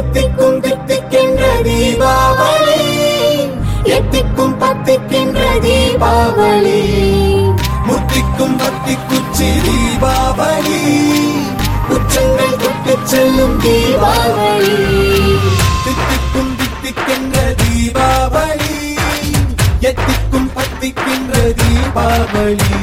தித்திக்கும் தித்திக்கின்ற தீபாவளி எத்திக்கும் பத்திக்கின்ற தீபாவளி முத்திக்கும் பத்தி குச்சி தீபாவளி உச்சங்கள் தொட்டு செல்லும் தீபாவளி தித்திக்கும் தித்திக்கின்ற தீபாவளி எத்திக்கும் பத்திக்கின்ற தீபாவளி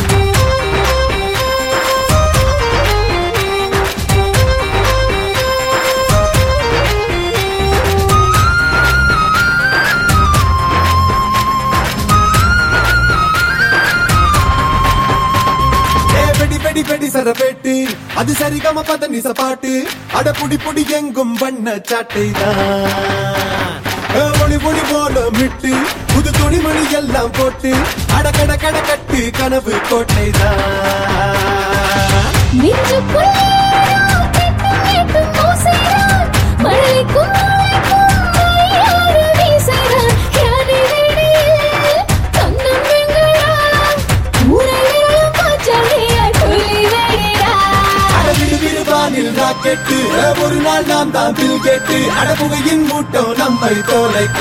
ஏ வெடி வெடி வெடி சரபேட்டு அது சரிகம பத நிச பாட்டு அட புடி புடி எங்கும் வண்ண சாட்டைதான் ஏ, ஒளி ஒளி போல மிட்டு புது துணிமணி எல்லாம் போட்டு அட கட கட கட்டு கனவு கோட்டைதான் நெஞ்சுக்குள்ளே கேட்டும் கேட்டும் ஓசைதான். மழைக்கும் மழைக்கும் மழையாறு வீசைதான். யானை வெளியில் கண்ணம் வெங்கடாம். ஊரை விரலும் காற்றாடியாய் புலி வெடிடா. அட விடு விடு வானில் ராக்கெட்டு ஏ, ஒரு நாள் நாம் தான் பில் கேட்டு அட புகையின் மூட்டம் நம்மை தோலைக்க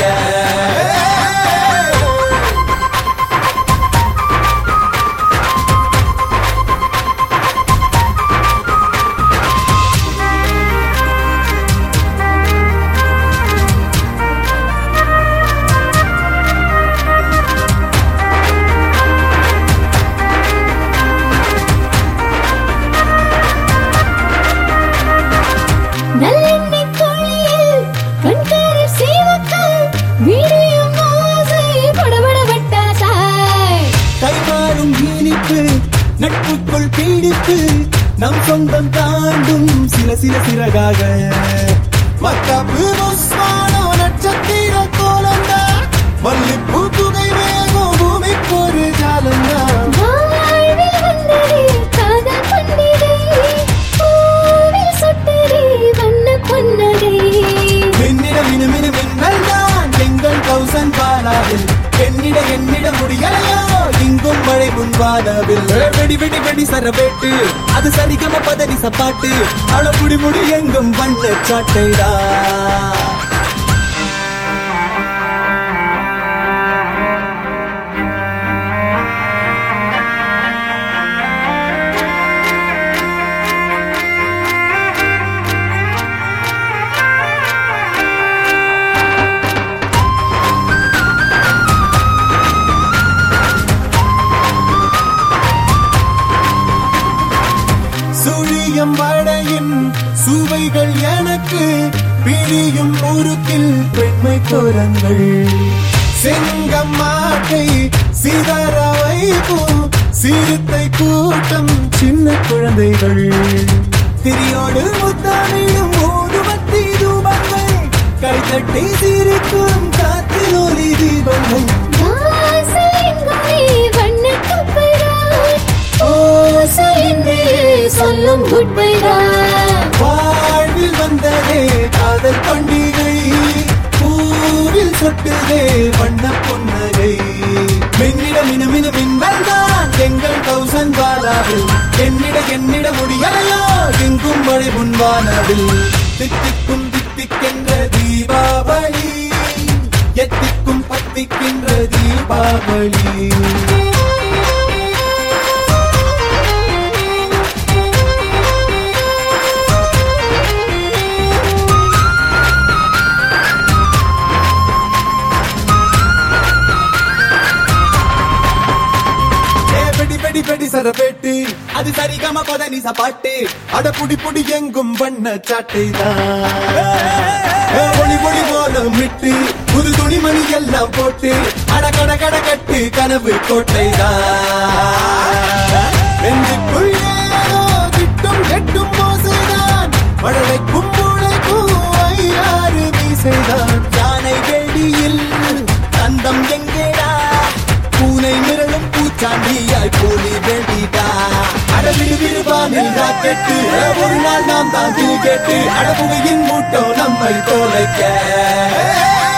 நல்லெண்ணெய் குழியில் கண்கரை சீவக்காய். விடியும் ஓசை படபட வட்டாசாய். கைமாறும் இனிப்பு நட்புக்குள் பீடிப்பு நம் சொந்தம் தாண்டும் சில சில சிறகாக மத்தாப்பு முஸ்வானோ நட்சத்திர கோலந்தா மல்லிப்பூ புகை வேகும் பூமிக்கு ஒரு ஜாலந்தா வாழ்வில் வந்ததே காதல் பண்டிகை. பூவில் சொட்டதே வண்ணப் பொன்னகை. மின்னிட மினு மினு மின்னல் தான் எங்கள் கௌசன் பாலாவில் என்னிட என்னிட முடியலையோ இங்கும் மழை முன்வானவில் வெடி வெடி வெடி சரவேட்டு அது சரிகம பதறி சப்பாட்டு அழ முடி முடி எங்கும் வண்ண சாட்டைடா சுழியம் வடையின் சுவைகள் எனக்கு பிழியும் முறுக்கில் பெண்மை குரங்கள் செங்கம் மாட்டை சிதற வைக்கும் சிறுத்தை கூட்டம் சின்ன குழந்தைகள் திரியோடு முத்தானிடும் ஊதுவத்தி தூபங்கள் கைதட்டி சிரிக்கும் காற்றில் ஒலி தீபங்கள் வாசல் எங்குமே வண்ணக் குப்பைதான். ஓசையின்றி சொல்லும் குட்பைதான் வாழ்வில் வந்ததே காதல் பண்டிகை பூவில் சொட்டுதே வண்ண புன்னகை மின்னிட மினு மினு மின்னல் தான் எங்கள் கௌசன் பாலாவில் என்னிட என்னிட முடியலையோ எங்கும் மழை முன்வானவில் தித்திக்கும் தித்திக்கின்ற தீபாவளி எத்திக்கும் பத்திக்கின்ற தீபாவளி ஏ வெடி வெடி வெடி சரபேட்டு அது சரிகம பதனி சப்பாட்டு அட புடி புடி எங்கும் வண்ண சாட்டைதான் ஏ, ஒளி ஒளி போல மிட்டு புது துணிமணி எல்லாம் போட்டு அட கட கட கட்டு கனவு கோட்டைதான் நெஞ்சுக்குள் ஏதோ திட்டும் கெட்டும் மோசைதான் மழலைக்கும் மூளைக்கும் ஐயாறு மீசைதான் யானை வெளியில் தந்தம் எங்கேடா பூனை மிரளும் பூச்சாண்டியாய் போலி வெடிடா அடவிடு விடுவானில் ராக்கெட்டு ஒரு நாள் நாம் தான் கேட்டு அடபுகையின் மூட்டம் நம்மை தோலைக்க